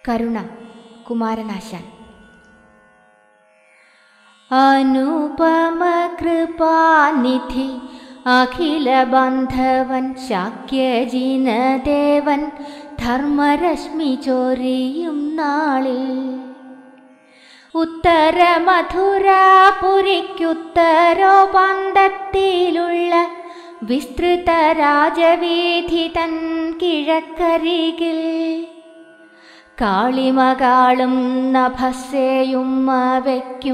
കരുണ കുമാരനാശാൻ അനുപമ കൃപാനിധി അഖില ബന്ധവൻ ശാക്യജിനദേവൻ ധർമ്മരശ്മി ചൊരിയും നാളിൽ ഉത്തര മധുരാപുരിക്കുത്തരോപന്തത്തിലുള്ള വിസ്തൃത രാജവീഥി തൻ കിഴക്കരികിൽ കാളിമകാളും നഭസ്സേയും വയ്ക്കും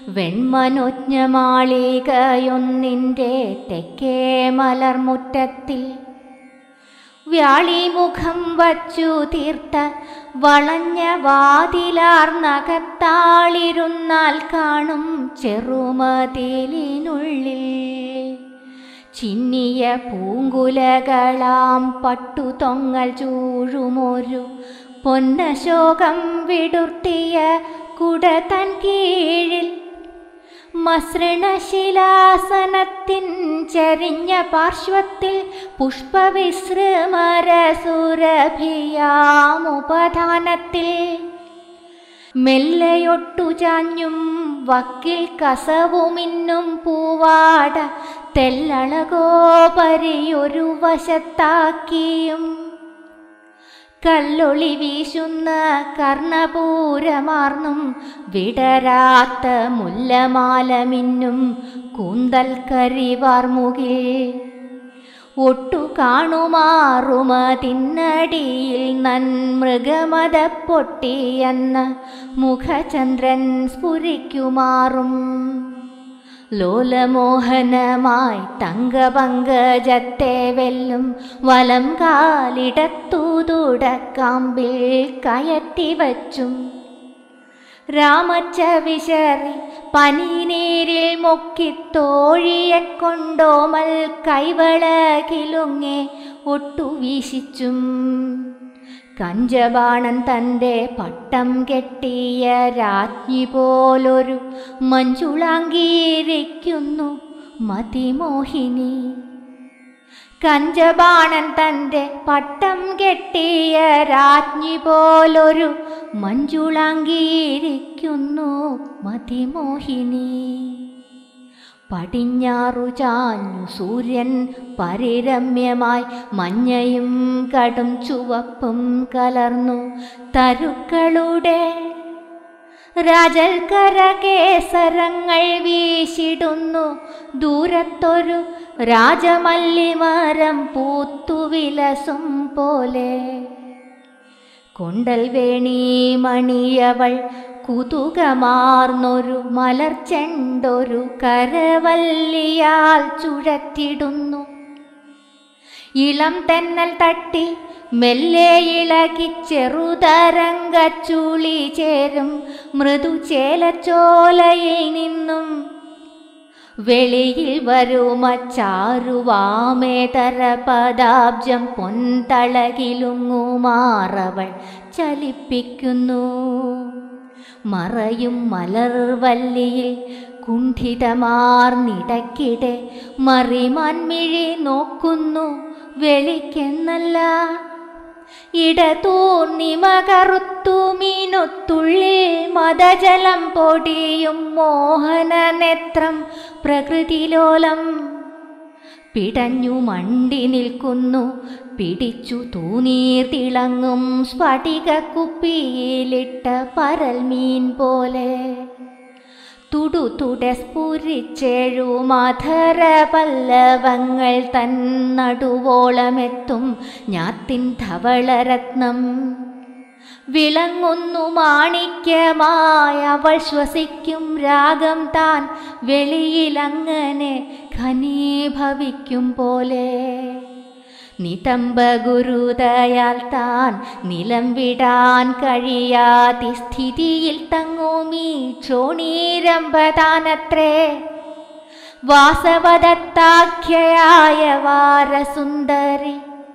വെൺമനുജ്ഞമാളികയൊന്നിൻ്റെ തെക്കേ മലർമുറ്റത്തിൽ വ്യാളിമുഖം വച്ചു തീർത്ത വളഞ്ഞ വാതിലാർന്നകത്താളിരുന്നാൽ കാണും ചെറുമതിലിനുള്ളിൽ ചിന്നിയ പൂങ്കുലകളാം പട്ടുതൊങ്ങൽ ചൂഴുമൊരു പൊന്നശോകം വിടുർത്തിയ കുടതൻ കീഴിൽ മസൃണശിലാസനത്തിൻ ചരിഞ്ഞ പാർശ്വത്തിൽ പുഷ്പവിശ്രമരസുരഭിയാമുപധാനത്തിൽ മെല്ലയൊട്ടു ചാഞ്ഞും വക്കിൽ കസവുമിന്നും പൂവാട തെല്ലളകോ പരിയൊരു വശത്താക്കിയും കല്ലൊളി വീശുന്ന കർണപൂരമാർന്നും വിടരാത്ത മുല്ലമാലമിന്നും കൂന്തൽ കരിവാർമുകിൽ ഒട്ടു കാണുമാറുമതിന്നടിയിൽ നന്മൃഗമത പൊട്ടിയെന്ന മുഖചന്ദ്രൻ സ്ഫുരിക്കുമാറും ലോലമോഹനമായി തങ്കപങ്കജത്തെ വെല്ലും വലം കാലിടത്തു തുടക്കാമ്പിൽ കയറ്റി വച്ചും രാമച്ച വിശറി പനിനീരിൽ മുക്കിത്തോഴിയെ കൊണ്ടോമൽ കൈവളകിലുങ്ങെ ഒട്ടു വീശിച്ചും കഞ്ചബാണൻ തൻ്റെ പട്ടം കെട്ടിയ രാജ്ഞി പോലൊരു മഞ്ജുളാങ്കിയിരിക്കുന്നു മതിമോഹിനി കഞ്ചബാണൻ തൻ്റെ പട്ടം കെട്ടിയ രാജ്ഞി പോലൊരു മഞ്ജുളാങ്കിയിരിക്കുന്നു മതിമോഹിനി പടിഞ്ഞാറു ചാഞ്ഞു സൂര്യൻ പരിരമ്യമായി മഞ്ഞയും കടും ചുവപ്പും കലർന്നു തരുക്കളുടെ രാജൽക്കര കേസരങ്ങൾ വീശിടുന്നു ദൂരത്തൊരു രാജമല്ലിമരം പൂത്തുവിലസും പോലെ കൊണ്ടൽ വേണി മണിയവൾ കുതുകമാർന്നൊരു മലർച്ചെണ്ടൊരു കരവല്ലിയാൽ ചുഴറ്റിടുന്നു ഇളം തെന്നൽ തട്ടി മെല്ലെ ഇളകി ചെറുതരംഗച്ചൂളി ചേരും മൃദു ചേലച്ചോലയിൽ നിന്നും വെളിയിൽ വരുമച്ചാരുവാമേതര പദാബ്ജം പൊന്തളകിലുങ്ങുമാറവൾ ചലിപ്പിക്കുന്നു മറയും മലർവല്ലിയിൽ കുണ്ഠിതമാർന്നിടക്കിടെ മറിമാൻമിഴി നോക്കുന്നു വെളിക്കെന്നല്ല ഇടതൂർണിമകറുത്തു മീനൊത്തുള്ളിൽ മതജലം പൊടിയും മോഹന നേത്രം പ്രകൃതിലോലം പിടഞ്ഞു മണ്ടി നിൽക്കുന്നു പിടിച്ചു തൂനീർ തിളങ്ങും സ്ഫടിക കുപ്പിയിലിട്ട പരൽമീൻ പോലെ തുടുതുടെ സ്ഫുരിച്ചേഴു മധര പല്ലവങ്ങൾ തൻ നടുവോളമെത്തും ഞാത്തിൻ ധവളരത്നം വിളങ്ങുന്നു മാണിക്യമായ അവൾ ശ്വസിക്കും രാഗം താൻ വെളിയിലങ്ങനെ ഘനീഭവിക്കും പോലെ നിതംബ ഗുരുതയാൽ താൻ നിലം വിടാൻ കഴിയാതി സ്ഥിതിയിൽ തങ്ങുമീ ക്ഷോണീരംഭതാനത്രേ വാസവദത്താഖ്യയായ വാരസുന്ദരി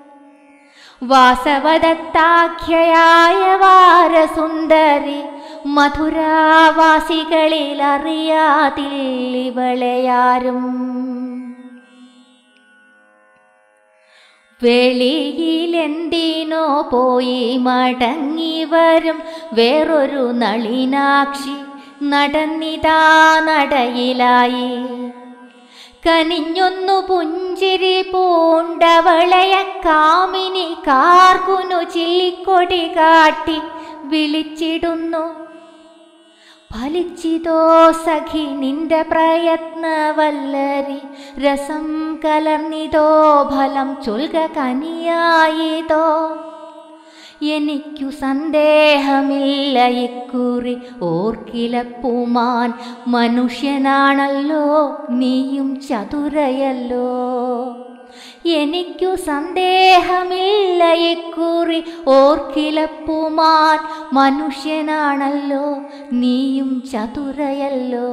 വാസവദത്താഖ്യയായ വാരസുന്ദരി മധുരാവാസികളിൽ അറിയാതിൽ ഇവളെയാരും വെളിയിലെന്തിനോ പോയി മടങ്ങി വരും വേറൊരു നളിനാക്ഷി നടന്നിതാ നടയിലായി കനിഞ്ഞൊന്നു പുഞ്ചിരി പൂണ്ടവളയ കാമിനി കാർക്കുനു ചില്ലിക്കൊടി കാട്ടി വിളിച്ചിടുന്നു ഫലിച്ചിതോ സഖി നിന്റെ പ്രയത്നവല്ലരി രസം കലർന്നിതോ ഫലം ചൊൽക കനിയായിതോ എനിക്കു സന്ദേഹമില്ല ഇക്കുറി ഓർക്കിലപ്പുമാൻ മനുഷ്യനാണല്ലോ നീയും ചതുരയല്ലോ എനിക്കു സന്ദേഹമില്ല ഇക്കുറി ഓർക്കിലപ്പുമാൻ മനുഷ്യനാണല്ലോ നീയും ചതുരയല്ലോ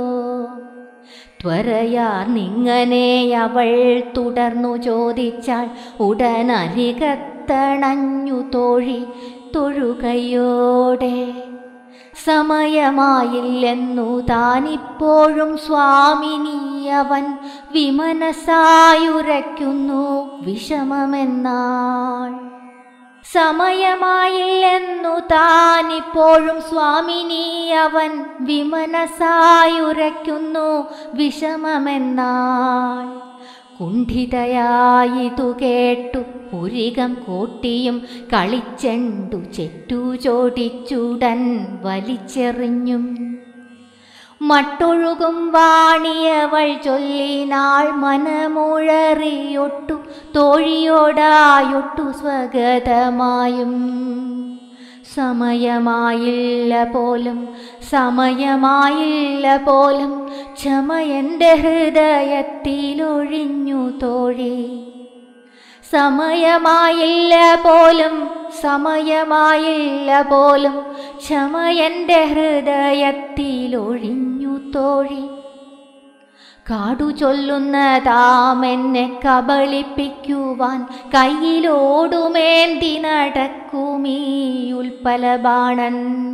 ത്വരയാർന്നിങ്ങനെ അവൾ തുടർന്നു ചോദിച്ചാൽ ഉടനരികത്തണഞ്ഞു തോഴി തൊഴുകയോടെ സമയമായില്ലെന്നു താനിപ്പോഴും സ്വാമിനി അവൻ വിമനസായുരയ്ക്കുന്നു വിഷമമെന്നാൾ സമയമായില്ലെന്നു താനിപ്പോഴും സ്വാമിനി അവൻ വിമനസായുരയ്ക്കുന്നു വിഷമമെന്നാൾ കുണ്ഠിതയായിതു കേട്ടു പുരികം കൂട്ടിയും കളിച്ചെണ്ടു ചെറ്റു ചോടിച്ചുടൻ വലിച്ചെറിഞ്ഞും മട്ടൊഴുകും വാണിയവൾ ചൊല്ലിനാൾ മനമുഴറിയൊട്ടു തോഴിയോടായൊട്ടു സ്വഗതമായും സമയമായില്ല പോലും സമയമായില്ല പോലും ക്ഷമ എൻ്റെ ഹൃദയത്തിലൊഴിഞ്ഞു തോഴി സമയമായില്ല പോലും സമയമായില്ല പോലും ക്ഷമ എൻ്റെ ഹൃദയത്തിലൊഴിഞ്ഞു തോഴി കാടു ചൊല്ലുന്നതാമെന്നെ കബളിപ്പിക്കുവാൻ കയ്യിലോടുമേന്തി നടക്കുമീ ഉൽപ്പലബാണൻ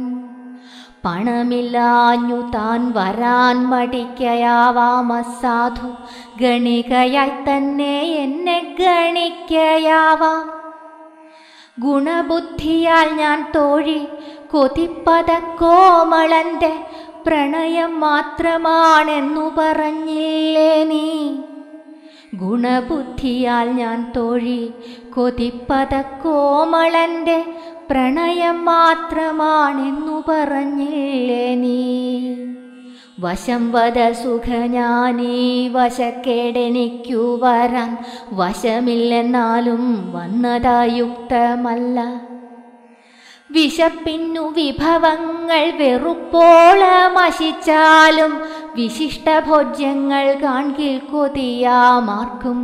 പണമില്ലാഞ്ഞു താൻ വരാൻ മടിക്കയാവാമ സാധു ഗണികയായി തന്നെ എന്നെ ഗണിക്കയാവാം ഗുണബുദ്ധിയാൽ ഞാൻ തോഴി കൊതിപ്പത കോമളന്റെ പ്രണയം മാത്രമാണെന്നു പറഞ്ഞില്ലേ നീ ഗുണബുദ്ധിയാൽ ഞാൻ തോഴി കൊതിപ്പത കോമളന്റെ പ്രണയം മാത്രമാണെന്നു പറഞ്ഞില്ലേ നീ വശം വദ സുഖ ഞാനീ വശക്കേടെനിക്കു വരാൻ വശമില്ലെന്നാലും വന്നതായുക്തമല്ല വിശപ്പിന്നു വിഭവങ്ങൾ വെറുപ്പോളമശിച്ചാലും വിശിഷ്ടഭോജ്യങ്ങൾ കാൺകിൽ കൊതിയാമാർക്കും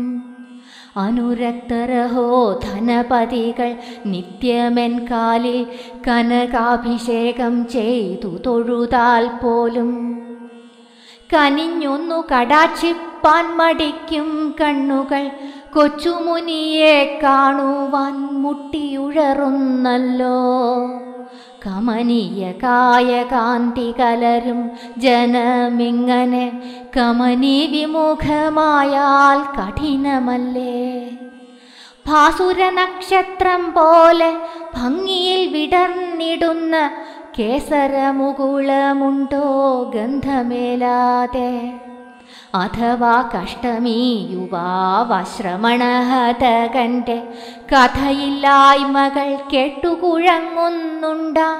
അനുരക്തരഹോ ധനപതികൾ നിത്യമെൻ കാലിൽ കനകാഭിഷേകം ചെയ്തു തൊഴുതാൽ പോലും കനിഞ്ഞൊന്നു കടാക്ഷിപ്പാൻ മടിക്കും കണ്ണുകൾ കൊച്ചുമുനിയെ കാണുവാൻ മുട്ടിയുഴറുന്നല്ലോ കമനീയ കായകാന്തി കലരും ജനമിങ്ങനെ കമനി വിമുഖമായാൽ കഠിനമല്ലേ ഭാസുര നക്ഷത്രം പോലെ ഭംഗിയിൽ വിടർന്നിടുന്ന കേസരമുകുളമുണ്ടോ ഗന്ധമേലാതെ അഥവാ കഷ്ടമീ യുവാവശ്രമണഹതകന്റെ കഥയില്ലായ്മകൾ കേട്ടുകുഴങ്ങുന്നുണ്ടാം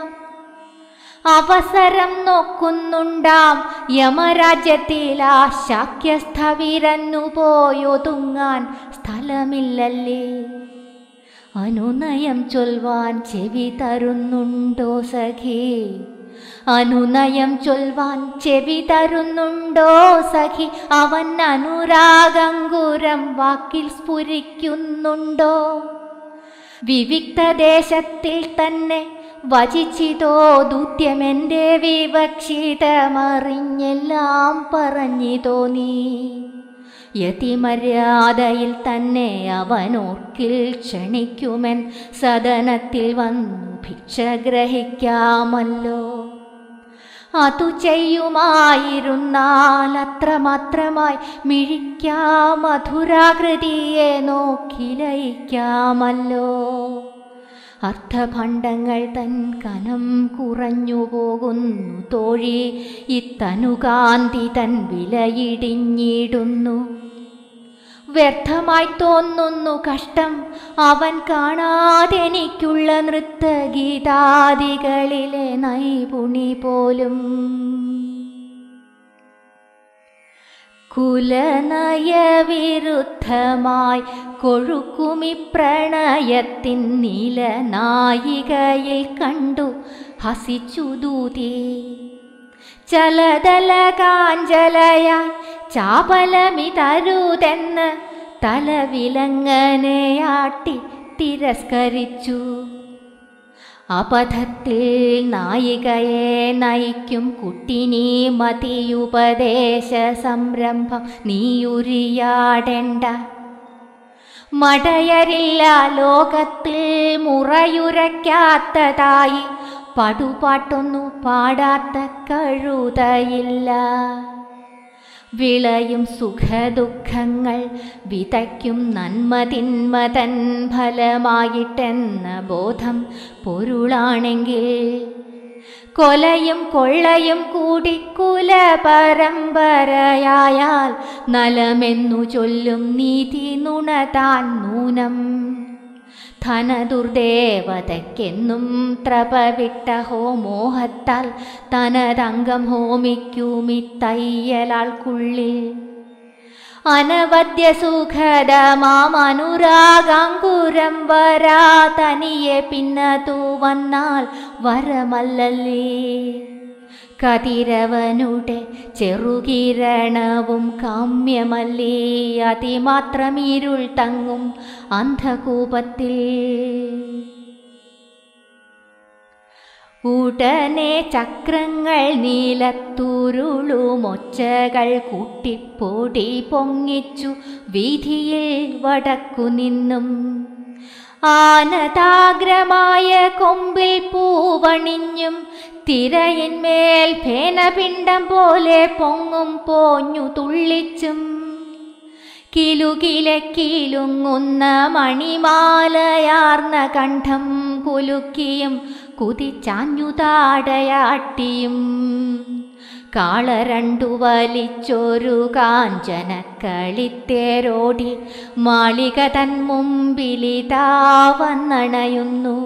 അവസരം നോക്കുന്നുണ്ടാം യമരാജ്യത്തിലാ ശാക്യസ്ഥവിരന്നു പോയൊതുങ്ങാൻ സ്ഥലമില്ലല്ലേ അനുനയം ചൊൽവാൻ ചെവി തരുന്നുണ്ടോ സഖി അനുനയം ചൊൽവാൻ ചെവി തരുന്നുണ്ടോ സഖി അവൻ അനുരാഗങ്കുരം വാക്കിൽ സ്ഫുരിക്കുന്നുണ്ടോ വിവിക്തദേശത്തിൽ തന്നെ വചിച്ചിതോ ദൂത്യമെൻ്റെ വിവക്ഷിതമറിഞ്ഞെല്ലാം പറഞ്ഞിതോ നീ യതിമര്യാദയിൽ തന്നെ അവനോർക്കിൽ ക്ഷണിക്കുമെൻ സദനത്തിൽ വന്നു ഭിക്ഷ ഗ്രഹിക്കാമല്ലോ അതു ചെയ്യുമായിരുന്നാൽ അത്രമാത്രമായി മിഴിക്കാം മധുരാകൃതിയെ നോക്കി ലയിക്കാമല്ലോ അർത്ഥഭണ്ഡങ്ങൾ തൻ കനം കുറഞ്ഞു പോകുന്നു തോഴി ഇത്തനുകാന്തി തൻ വിലയിടിഞ്ഞിടുന്നു വ്യർത്ഥമായി തോന്നുന്നു കഷ്ടം അവൻ കാണാതെനിക്കുള്ള നൃത്തഗീതാദികളിലെ നൈപുണി പോലും കുലനയവിരുദ്ധമായി കൊഴുക്കുമി പ്രണയത്തിൻ നീല നായികയിൽ കണ്ടു ഹസിച്ചു ദൂതി ചലതല കാഞ്ചലയായി ചാപലമിതരുതെന്ന് തലവിലങ്ങനെയാട്ടി തിരസ്കരിച്ചു അപഥത്തിൽ നായികയെ നയിക്കും കുട്ടിനീ മതിയുപദേശ സംരംഭം നീയുരിയാടേണ്ട മടയരില്ല ലോകത്തിൽ മുറയുരയ്ക്കാത്തതായി പടുപാട്ടൊന്നു പാടാത്ത കഴുതയില്ല വിളയും സുഖദുഃഖങ്ങൾ വിതയ്ക്കും നന്മതിന്മതൻ ഫലമായിട്ടെന്ന ബോധം പൊരുളാണെങ്കിൽ കൊലയും കൊള്ളയും കൂടി കുലപരമ്പരയായാൽ നലമെന്നു ചൊല്ലും നീതി നുണതാൻ നൂനം ധനദുർദേവതയ്ക്കെന്നും ത്രപവിട്ട ഹോമോഹത്താൽ തനതംഗം ഹോമിക്കുമി തയ്യലാൾക്കുള്ളിൽ അനവദ്യ സുഖദമാം അനുരാഗാങ്കുരം വരാ തനിയെ പിന്നതു വന്നാൽ വരമല്ലല്ലേ കതിരവനുടെ ചെറുകിരണവും കാമ്യമല്ലേ അതിമാത്രം ഇരുൾ തങ്ങും അന്ധകൂപത്തിൽ ഉടനെ ചക്രങ്ങൾ നീലത്തുരുളുമൊച്ചകൾ കൂട്ടിപ്പൊടി പൊങ്ങിച്ചു വീതിയിൽ വടക്കു നിന്നും ആനതാഗ്രമായ കൊമ്പിൽ പൂവണിഞ്ഞും തിരയിന്മേൽ ഭേനപിണ്ടം പോലെ പൊങ്ങും പോഞ്ഞു തുള്ളിച്ചും കിലുകിലെ കിലുങ്ങുന്ന മണിമാലയാർന്ന കണ്ഠം കുലുക്കിയും കുതിച്ചാഞ്ഞു താടയാട്ടിയും കാളരണ്ടു വലിച്ചൊരു കാഞ്ചന കളിത്തേരോടി മാളിക തൻ മുമ്പിലിതാ വന്നണയുന്നു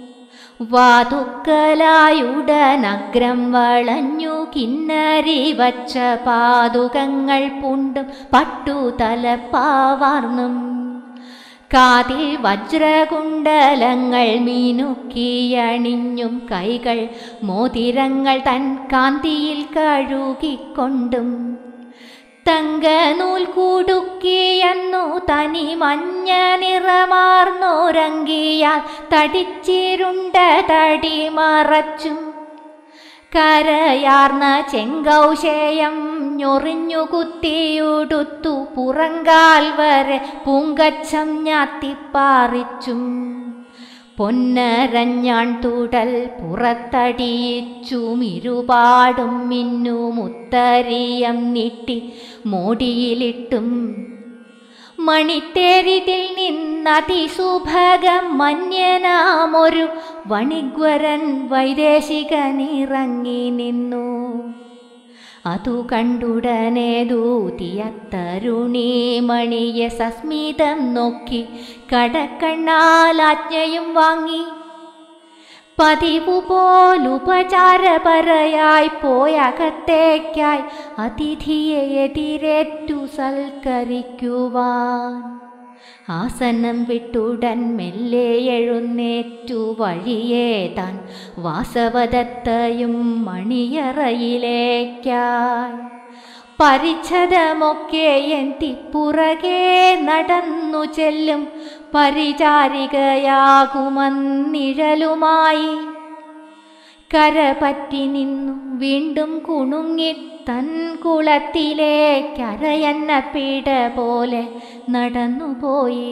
വാതുക്കലായുടനഗ്രം വളഞ്ഞു കിന്നരി വച്ച പാതുകങ്ങൾ പുണ്ടും പട്ടു തലപ്പാവാർന്നും കാതിൽ വജ്രകുണ്ടലങ്ങൾ മീനുക്കിയണിഞ്ഞും കൈകൾ മോതിരങ്ങൾ തൻ കാന്തിയിൽ കഴുകിക്കൊണ്ടും തങ്കനൂൽ കുടുക്കിയെന്നു തനി മഞ്ഞ നിറമാർന്നോരങ്കിയാൽ തടിച്ചിരുണ്ട തടി മറച്ചും കരയാർന്ന ചെങ്കൗശേയം ഞൊറിഞ്ഞു കുത്തിയുടുത്തു പുറങ്കാൽ വരെ പൂങ്കച്ചം ഞാത്തിപ്പാറിച്ചും പൊന്നരഞ്ഞാൺ തുടൽ പുറത്തടിയിച്ചും ഇരുപാടും മിന്നും ഉത്തരീയം നീട്ടി മോടിയിലിട്ടും മണിത്തേരിതിൽ നിന്നതിസുഭകം മന്യനാമൊരു വണിഗ്വരൻ വൈദേശികനിറങ്ങി നിന്നു അതു കണ്ടുടനെ ദൂതിയ തരുണീമണിയെ സസ്മിതം നോക്കി കടക്കണ്ണാലാജ്ഞയും വാങ്ങി പതിവു പോലുപചാരപരയായി പോയകത്തേക്കായി അതിഥിയെ എതിരേറ്റു സൽക്കരിക്കുവാൻ ആസനം വിട്ടുടൻ മെല്ലെ എഴുന്നേറ്റു വഴിയേ താൻ വാസവദത്തയും മണിയറയിലേക്കായി പരിച്ഛദമൊക്കെ എന്തിപ്പുറകെ നടന്നു ചെല്ലും പരിചാരികയാകുമന്നിഴലുമായി കരപറ്റി നിന്നു വീണ്ടും കുണുങ്ങി തൻ കുളത്തിലേക്കരയന്ന പീഡ പോലെ നടന്നുപോയി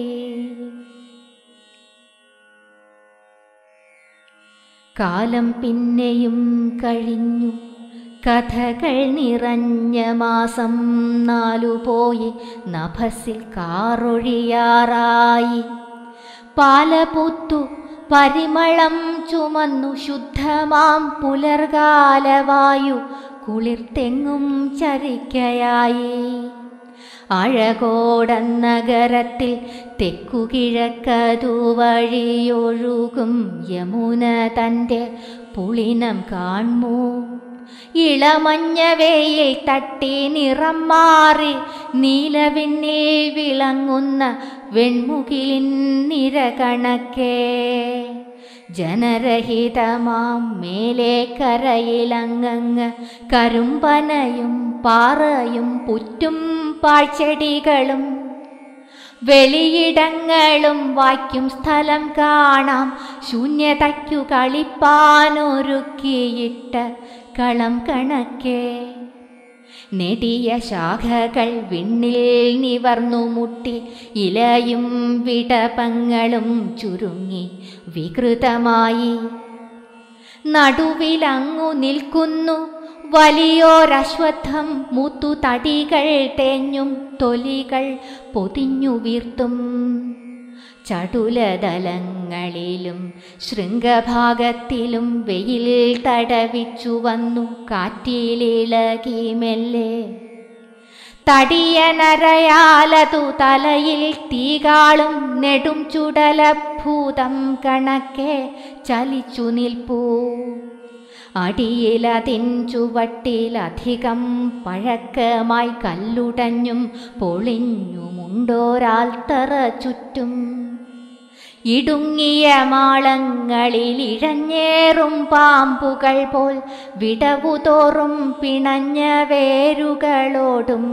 കാലം പിന്നെയും കഴിഞ്ഞു കഥകൾ നിറഞ്ഞ മാസം നാലു പോയി നഭസിൽ കാറൊഴിയാറായി പാലപൂത്തു പരിമളം ചുമന്നു ശുദ്ധമാം പുലർകാലവായു കുളിർത്തെങ്ങും ചരിക്കയായി അഴകോടന്നഗരത്തിൽ തെക്കുകിഴക്കതു വഴിയൊഴുകും യമുന തൻ്റെ പുളിനം കാൺമൂ ഇളമഞ്ഞ വെയിൽ തട്ടി നിറം മാറി നീലവിണ്ണിൽ വിളങ്ങുന്ന വെൺമുകിലിൻ നിര കണക്കേ ജനരഹിതമാം മേലെ കരയിലങ്ങങ്ങ് കരുമ്പനയും പാറയും പുറ്റും പാഴ്ചെടികളും വെളിയിടങ്ങളും വായ്ക്കും സ്ഥലം കാണാം ശൂന്യതയ്ക്കു കളിപ്പാനൊരുക്കിയിട്ട കളം കണക്കേ നെടിയ ശാഖകൾ വിണ്ണിൽ നിവർന്നു മുട്ടി ഇലയും വിടപങ്ങളും ചുരുങ്ങി വികൃതമായി നടുവിലങ്ങു നിൽക്കുന്നു വലിയോരശ്വത്ഥം മുത്തു തടികൾ തേഞ്ഞും തൊലികൾ പൊതിഞ്ഞു വീർത്തും ചടുലതലങ്ങളിലും ശൃംഗഭാഗത്തിലും വെയിൽ തടവിച്ചു വന്നു കാറ്റിലിളകി മെല്ലെ തടിയനരയാലതു തലയിൽ തീകാളും നെടും ചുടലഭൂതം കണക്കെ ചലിച്ചു നിൽപ്പൂ അടിയിലതിൻ ചുവട്ടിലധികം പഴക്കമായി കല്ലുടഞ്ഞും പൊളിഞ്ഞുമുണ്ടോരാൽത്തറ ചുറ്റും ഇടുങ്ങിയ മാളങ്ങളിൽ ഇഴഞ്ഞേറും പാമ്പുകൾ പോൽ വിടവുതോറും പിണഞ്ഞ വേരുകളോടും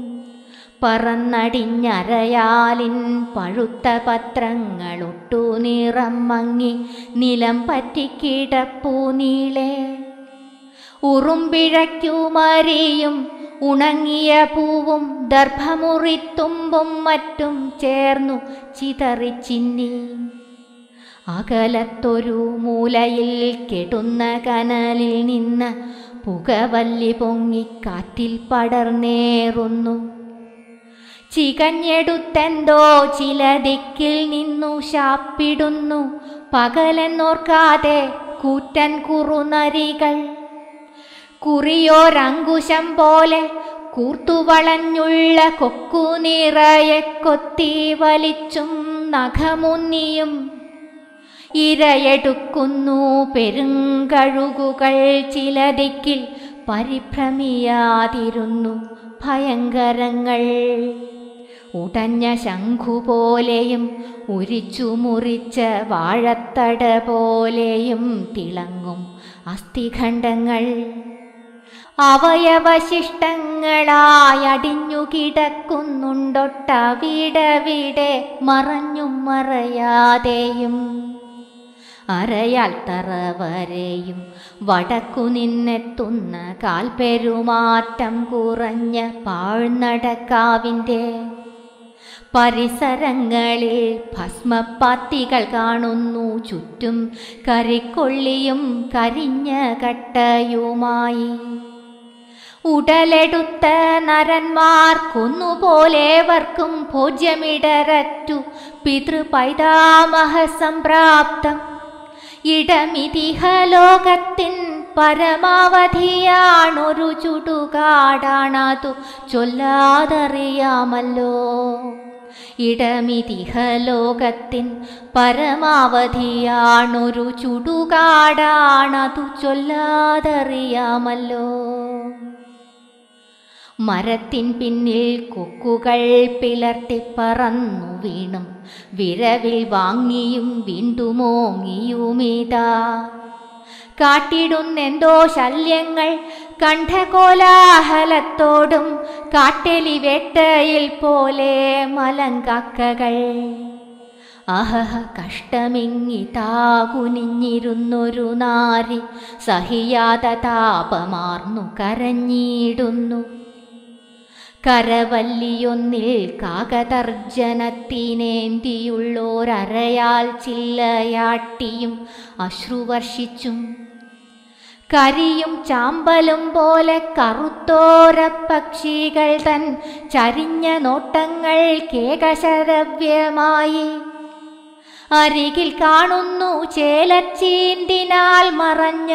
പറന്നടിഞ്ഞരയാലിൻ പഴുത്ത പത്രങ്ങളൊട്ടു നിറം മങ്ങി നിലം പറ്റിക്കിടപ്പൂ നീളെ ഉറുമ്പിഴയ്ക്കുമരിയും ഉണങ്ങിയ പൂവും ദർഭമുറിത്തുമ്പും മറ്റും ചേർന്നു ചിതറിച്ചിന്നി അകലത്തൊരു മൂലയിൽ കെടുന്ന കനലിൽ നിന്ന് പുകവല്ലി പൊങ്ങി കാറ്റിൽ പടർന്നേറുന്നു ചികഞ്ഞെടുത്തെന്തോ ചില ദിക്കിൽ നിന്നു ശാപ്പിടുന്നു പകലെന്നോർക്കാതെ കൂറ്റൻ കുറുനരികൾ കുറിയോരങ്കുശം പോലെ കൂർത്തുവളഞ്ഞുള്ള കൊക്കു നിറയെ കൊത്തി വലിച്ചും നഖമുന്നിയും ഇരയെടുക്കുന്നു പെരുങ്കഴുകുകൾ ചില ദിക്കിൽ പരിഭ്രമിയാതിരുന്നു ഭയങ്കരങ്ങൾ ഉടഞ്ഞ ശംഖുപോലെയും ഉരിച്ചു മുറിച്ച വാഴത്തട പോലെയും തിളങ്ങും അസ്ഥിഖണ്ഡങ്ങൾ അവയവശിഷ്ടങ്ങളായടിഞ്ഞു കിടക്കുന്നുണ്ടൊട്ടവിടവിടെ മറഞ്ഞും മറയാതെയും അരയാൽ തറ വരെയും വടക്കു നിന്നെത്തുന്ന കാൽപെരുമാറ്റം കുറഞ്ഞ പാഴ്നടക്കാവിൻ്റെ പരിസരങ്ങളിൽ ഭസ്മപ്പാത്തികൾ കാണുന്നു ചുറ്റും കരിക്കൊള്ളിയും കരിഞ്ഞ കട്ടയുമായി ഉടലെടുത്ത നരന്മാർക്കൊന്നുപോലേവർക്കും ഭോജ്യമിടരറ്റു പിതൃപൈതാമഹ സംപ്രാപ്തം ഇടമിതിഹലോകത്തിൻ പരമാവധിയാണൊരു ചുടുകാടാണതു ചൊല്ലാതറിയാമല്ലോ ഇടമിതിഹലോകത്തിൻ പരമാവധിയാണൊരു ചുടുകാടാണതു ചൊല്ലാതറിയാമല്ലോ മരത്തിൻ പിന്നിൽ കൊക്കുകൾ പിളർത്തിപ്പറന്നു വീണും വിരവിൽ വാങ്ങിയും വീണ്ടുമോങ്ങിയുമിതാ കാട്ടിടുന്നെന്തോ ശല്യങ്ങൾ കണ്ഠകോലാഹലത്തോടും കാട്ടെലി വേട്ടയിൽ പോലെ മലങ്കാക്കകൾ അഹഹ കഷ്ടമിങ്ങി താകുനിഞ്ഞിരുന്നൊരു നാരി സഹിയാത താപമാർന്നു കരഞ്ഞിടുന്നു കരവല്ലിയൊന്നിൽ കാകതർജനത്തിനേന്തിയുള്ളോരരയാൽ ചില്ലയാട്ടിയും അശ്രുവർഷിച്ചും കരിയും ചാമ്പലും പോലെ കറുത്തോര പക്ഷികൾ തൻ ചരിഞ്ഞ നോട്ടങ്ങൾ കേകശരവ്യമായി അരികിൽ കാണുന്നു ചേലച്ചീന്തിനാൽ മറഞ്ഞ്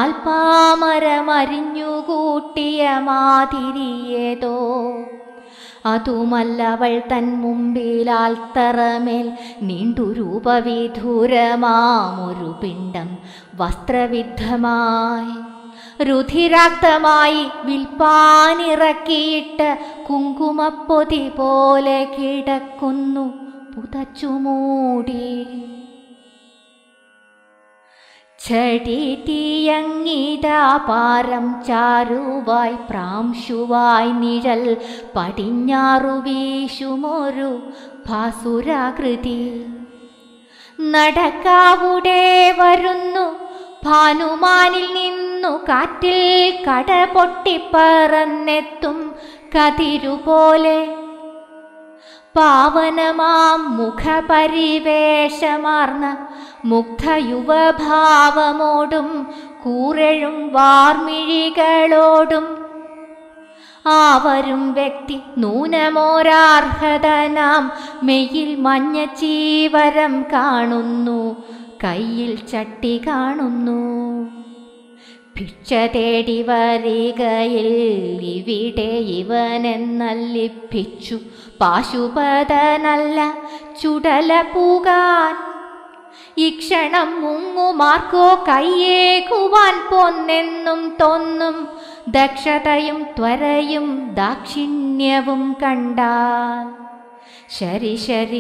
നാൽപ്പാമരമരിഞ്ഞുകൂട്ടിയ മാതിരിയേതോ അതുമല്ലവൾ തൻ മുമ്പിലാൽ തറമേൽ നീണ്ടു രൂപവിധൂരമാമൊരു പിണ്ടം വസ്ത്രവിദ്ധമായി രുധിരാക്തമായി വിൽപ്പാനിറക്കിയിട്ട് കുങ്കുമപ്പൊതി പോലെ കിടക്കുന്നു പുതച്ചുമൂടി ചടിതിയങ്ങിതാ പാരം ചാരുവായി പ്രാംശുവായി നിഴൽ പടിഞ്ഞാറു വീശുമൊരു ഭാസുരാകൃതി നടക്കാവുടെ വരുന്നു ഭാനുമാനിൽ നിന്നു കാറ്റിൽ കട പൊട്ടിപ്പറന്നെത്തും കതിരുപോലെ പാവനമാം മുഖപരിവേഷമാർന്ന മുഗ്ധയുവഭാവമോടും കൂറഴും വാർമിഴികളോടും ആവരും വ്യക്തി നൂനമോരാർഹത നാം മെയ്യിൽ മഞ്ഞ ചീവരം കാണുന്നു കയ്യിൽ ചട്ടി കാണുന്നു ഭിക്ഷ തേടി വരികയിൽ ഇവിടെ ഇവനെന്നല്ലിപ്പിച്ചു പാശുപതനല്ല ചുടല പൂകാൻ ഈ ക്ഷണം മുങ്ങുമാർക്കോ കയ്യേകുവാൻ പോന്നെന്നും തോന്നും ദക്ഷതയും ത്വരയും ദാക്ഷിണ്യവും കണ്ടാൽ ശരി ശരി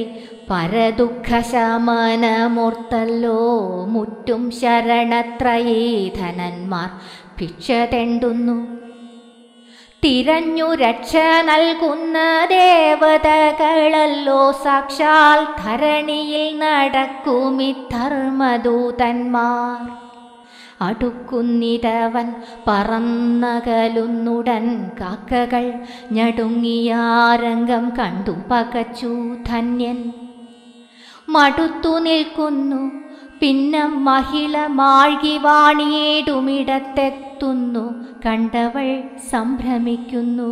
പരദുഃഖശമനമൂർത്തല്ലോ മുറ്റും ശരണത്രയീധനന്മാർ ഭിക്ഷ തെണ്ടുന്നു തിരഞ്ഞു രക്ഷ നൽകുന്ന ദേവതകളല്ലോ സാക്ഷാൽ ധരണിയിൽ നടക്കുമി ധർമ്മദൂതന്മാർ അടുക്കുന്നിതവൻ പറന്നകലുന്നുടൻ കാക്കകൾ ഞടുങ്ങിയാരംഗം കണ്ടു പകച്ചു ധന്യൻ മടുത്തു നിൽക്കുന്നു പിന്നെ മഹിള മാഴ്കി വാണിയേടുമിടത്തെത്തുന്നു കണ്ടവൾ സംഭ്രമിക്കുന്നു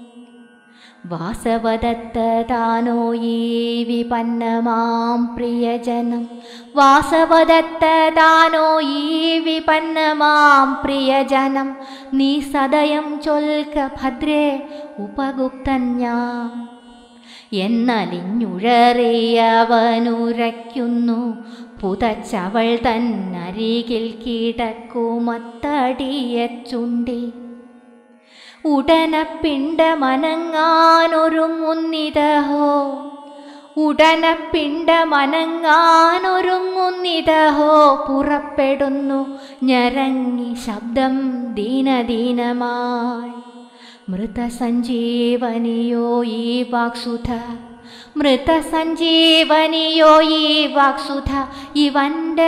വാസവദത്തതാനോ ഈ വിപന്നമാം പ്രിയജനം വാസവദത്തതാനോ ഈ വിപന്നമാം പ്രിയജനം നീ സദയം ചൊൽക്ക ഭദ്രേ ഉപഗുപ്തൻ ഞാൻ എന്നലിഞ്ഞുഴറിയവനുരയ്ക്കുന്നു പുതച്ചവൾ തന്നരികിൽ കിടക്കുമത്തടിയെ ചുണ്ടി ഉടന പിണ്ടമനങ്ങാനൊരുങ്ങുന്നിതഹോ ഉടന പിണ്ടമനങ്ങാനൊരുങ്ങുന്നിതഹോ പുറപ്പെടുന്നു ഞരങ്ങി ശബ്ദം ദീനദീനമായി മൃതസഞ്ജീവനിയോ ഈ വാക്സുധ മൃതസഞ്ജീവനിയോ ഈ വാക്സുധ ഇവന്റെ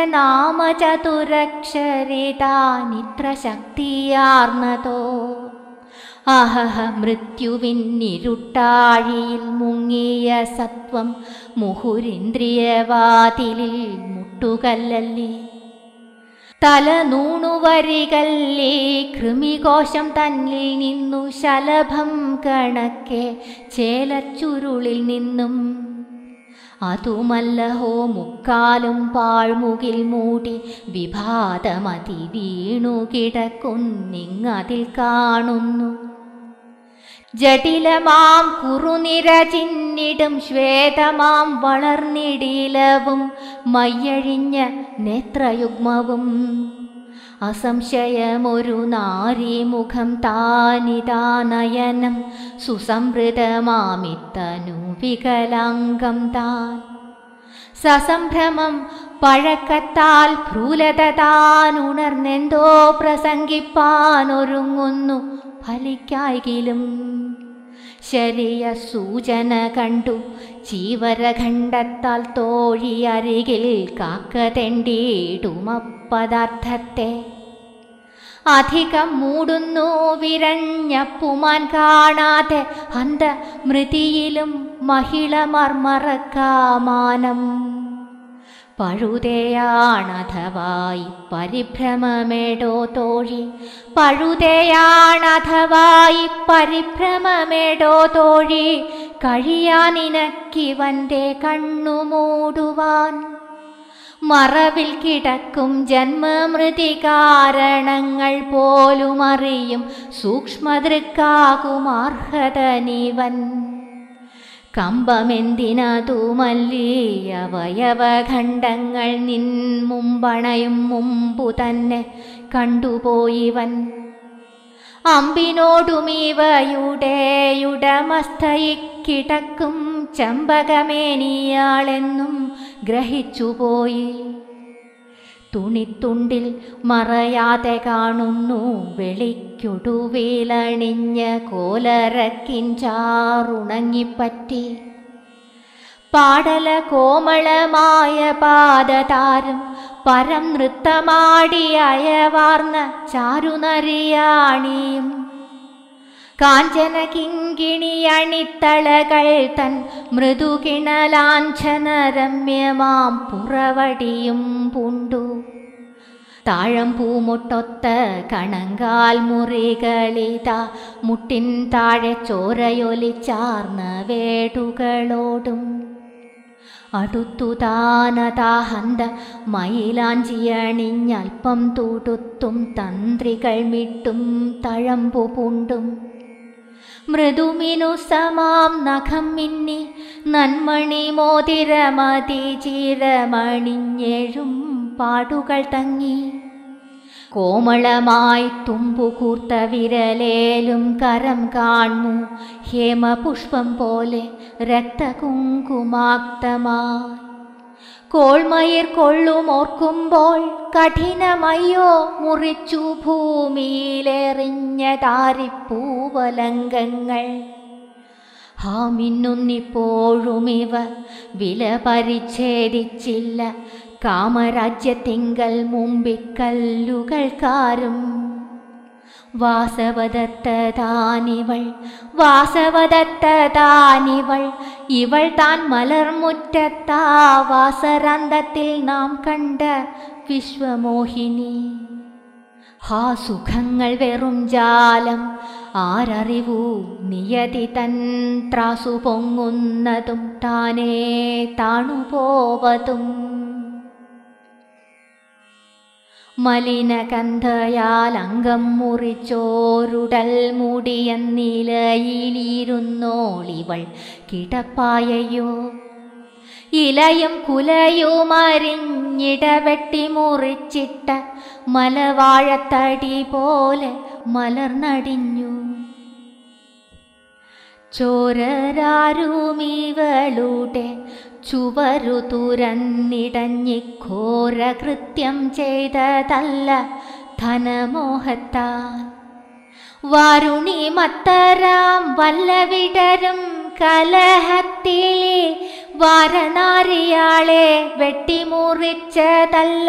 നാമചതുരക്ഷരിതാനിത്ര ശക്തിയാർന്നതോ അഹഹ മൃത്യുവിന്നിരുട്ടാഴിയിൽ മുങ്ങിയ സത്വം മുഹുരിന്ദ്രിയവാതിലിൽ മുട്ടുകല്ലല്ലേ തല നൂണുവരികല്ലേ കൃമികോശം തന്നിൽ നിന്നു ശലഭം കണക്കെ ചേലച്ചുരുളിൽ നിന്നും അതുമല്ലഹോ മുക്കാലും പാഴ്മുകിൽ മൂടി വിഭാതമതി വീണു കിടക്കുന്നിങ്ങതിൽ കാണുന്നു ജടിലമാം കുറുനിര ചിന്നിടും ശ്വേതമാം വളർന്നിടിലവും മയ്യഴിഞ്ഞ നേത്രയുഗ്മവും അസംശയമൊരു നാരീമുഖം താനിതാ നയനം സുസംവൃതമാമിത്തനു വികലാംഗം താൻ സസംഭ്രമം പഴക്കത്താൽ ഭ്രൂലത താനുണർന്നെന്തോ പ്രസംഗിപ്പാനൊരുങ്ങുന്നു ഫലിക്കായിലും ശരിയ സൂചന കണ്ടു ചീവരഖണ്ഡത്താൽ തോഴി അരികിൽ കാക്കതെണ്ടിയിടുമപ്പദാർത്ഥത്തെ അധികം മൂടുന്നു വിരഞ്ഞപ്പുമാൻ കാണാതെ അന്ത മൃതിയിലും മഹിളമർമറക്കാമാനം പഴുതയാണഥവായി പരിഭ്രമമേടോ തോഴി പഴുതയാണഥവായി പരിഭ്രമമേടോ തോഴി കഴിയാനിനക്കിവന്റെ കണ്ണു മൂടുവാൻ മറവിൽ കിടക്കും ജന്മമൃതി കാരണങ്ങൾ പോലും അറിയും സൂക്ഷ്മദൃക്കാകുമാർഹതനിവൻ കമ്പമെന്തിനതു മല്ലി അവയവഖണ്ഡങ്ങൾ നിൻ മുമ്പണയും മുമ്പു തന്നെ കണ്ടുപോയിവൻ അമ്പിനോടുമിവയുടെ ഉടമസ്ഥയിക്കിടക്കും ചമ്പകമേനിയാളെന്നും ഗ്രഹിച്ചുപോയി തുണിത്തുണ്ടിൽ മറയാതെ കാണുന്നു വെളിക്കൊടുവിലണിഞ്ഞ കോലറക്കിൻചാറുണങ്ങിപ്പറ്റി പാടല കോമളമായ പാദതാരം പരം നൃത്തമാടിയയവാർന്ന ചാരുനറിയാണിയും കാഞ്ചന കിങ്കിണിയണിത്തളകൾ തൻ മൃദുകിണലാഞ്ചനരമ്യമാം പുറവടിയും പൂണ്ടു താഴം പൂമുട്ടൊത്ത കണങ്കാൽ മുറികളിതാ മുട്ടിൻ താഴെ ചോരയൊലിച്ചാർന്ന വേടുകളോടും അടുത്തു താനതാഹന്ത മയിലാഞ്ചിയണിഞ്ഞൽപ്പം തുടുത്തും തന്ത്രികൾ മിട്ടും തഴമ്പു പൂണ്ടും മൃദുമിനു സമാം നഖം മിന്നി നന്മണി മോതിരമതി ചിരമണിഞ്ഞെഴും പാടുകൾ തങ്ങി കോമളമായി തുമ്പുകൂർത്ത വിരലേലും കരം കാണു ഹേമപുഷ്പം പോലെ രക്തകുങ്കുമാക്തമായി കോൾമയിർ കൊള്ളുമോർക്കുമ്പോൾ കഠിനമയ്യോ മുറിച്ചു ഭൂമിയിലെറിഞ്ഞ താരിപ്പൂവലങ്കങ്ങൾ ഹാ മിന്നുന്നിപ്പോഴും ഇവ വില പരിച്ഛേദിച്ചില്ല കാമരാജ്യത്തിങ്കൽ മുമ്പിക്കല്ലുകൾക്കാരും വാസവദത്തതാനിവൾ വാസവദത്തതാനിവൾ ഇവൾ താൻ മലർമുറ്റത്താ വാസരാന്തത്തിൽ നാം കണ്ട വിശ്വമോഹിനി ഹാ സുഖങ്ങൾ വെറും ജാലം ആരറിവൂ നിയതി തൻ ത്രാസു പൊങ്ങുന്നതും താനേ താണുപോവതും മലിനഗന്ധയാൽ അംഗം മുറിച്ചോരുടൽ മൂടിയ നിലയിലിരുന്നോളിവൾ കിടപ്പായയോ ഇലയും കുലയും അരിഞ്ഞിടവെട്ടി മുറിച്ചിട്ട മലവാഴത്തടി പോലെ മലർന്നടിഞ്ഞു ചോരരാരുമിവളുടെ ചുവരു തുരന്നിടഞ്ഞിഘോര കൃത്യം ചെയ്തതല്ല ധനമോഹത്താൽ വാരുണി മത്തരാം വല്ലവിടരും കലഹത്തിലെ വാരനാരിയാളെ വെട്ടിമുറിച്ചതല്ല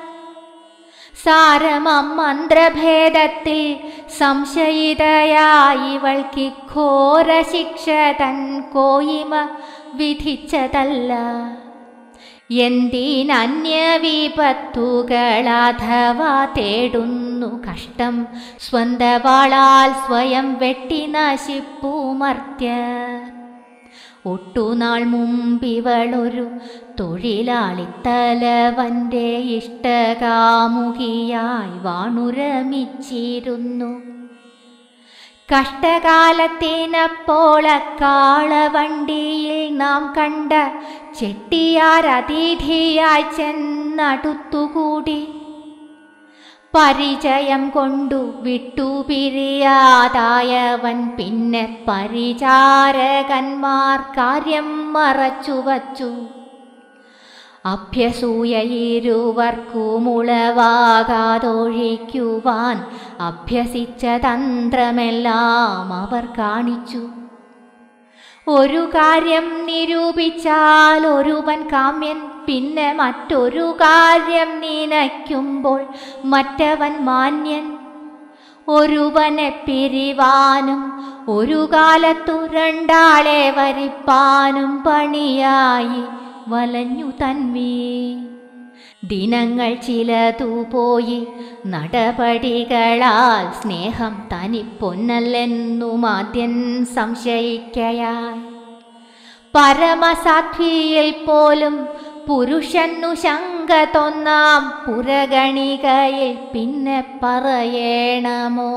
സാരമം മന്ത്രഭേദത്തിൽ സംശയിതയായിവൾക്ക് ഘോര ശിക്ഷ തൻ കോയിമ വിധിച്ചതല്ല എന്തിനന്യവിപത്തുകളാഥവാ തേടുന്നു കഷ്ടം സ്വന്തവാളാൽ സ്വയം വെട്ടി നശിപ്പു മർത്യർ ഒട്ടുനാൾ മുമ്പിവളൊരു തൊഴിലാളിത്തലവൻ്റെ ഇഷ്ടകാമുകിയായി വാണുരമിച്ചിരുന്നു കഷ്ടകാലത്തിനപ്പോളക്കാളവണ്ടിയിൽ നാം കണ്ട ചെട്ടിയാരതിഥിയായി ചെന്നടുത്തുകൂടി പരിചയം കൊണ്ടു വിട്ടുപിരിയാതായവൻ പിന്നെ പരിചാരകന്മാർ കാര്യം മറച്ചുവച്ചു അഭ്യസൂയയിരുവർക്കുമുളവാകാതൊഴിക്കുവാൻ അഭ്യസിച്ച തന്ത്രമെല്ലാം അവർ കാണിച്ചു ഒരു കാര്യം നിരൂപിച്ചാൽ ഒരുവൻ കാമ്യൻ പിന്നെ മറ്റൊരു കാര്യം നനയ്ക്കുമ്പോൾ മറ്റവൻ മാന്യൻ ഒരുവനെ പിരിവാനും ഒരു കാലത്തു രണ്ടാളെ വരിപ്പാനും പണിയായി വലഞ്ഞു തന്മീ ദിനങ്ങൾ ചിലതു പോയി നടപടികളാൽ സ്നേഹം തനിപ്പൊന്നല്ലെന്നും ആദ്യൻ സംശയിക്കയായി പരമസാധ്വിയിൽ പോലും പുരുഷന്നു ശങ്ക തൊന്നാം പുരഗണികയിൽ പിന്നെ പറയണമോ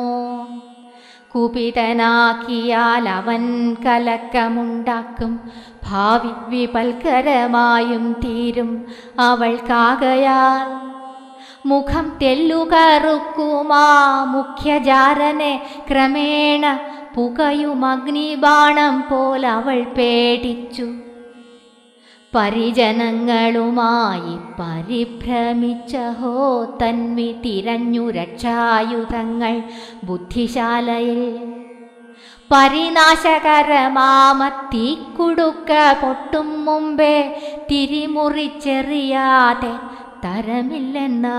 കുപിതനാക്കിയാൽ അവൻ കലക്കമുണ്ടാക്കും ഭാവി വിപൽക്കരമായും തീരും അവൾക്കാകയാൽ മുഖം തെല്ലുകറുക്കുമാ മുഖ്യജാരനെ ക്രമേണ പുകയും അഗ്നിബാണം പോലവൾ പേടിച്ചു പരിജനങ്ങളുമായി പരിഭ്രമിച്ചഹോ തന്വി തിരഞ്ഞു രക്ഷായുധങ്ങൾ ബുദ്ധിശാലയിൽ പരിനാശകരമാമ തീക്കുടുക്ക പൊട്ടും മുമ്പേ തിരിമുറിച്ചെറിയാതെ തരമില്ലെന്നാ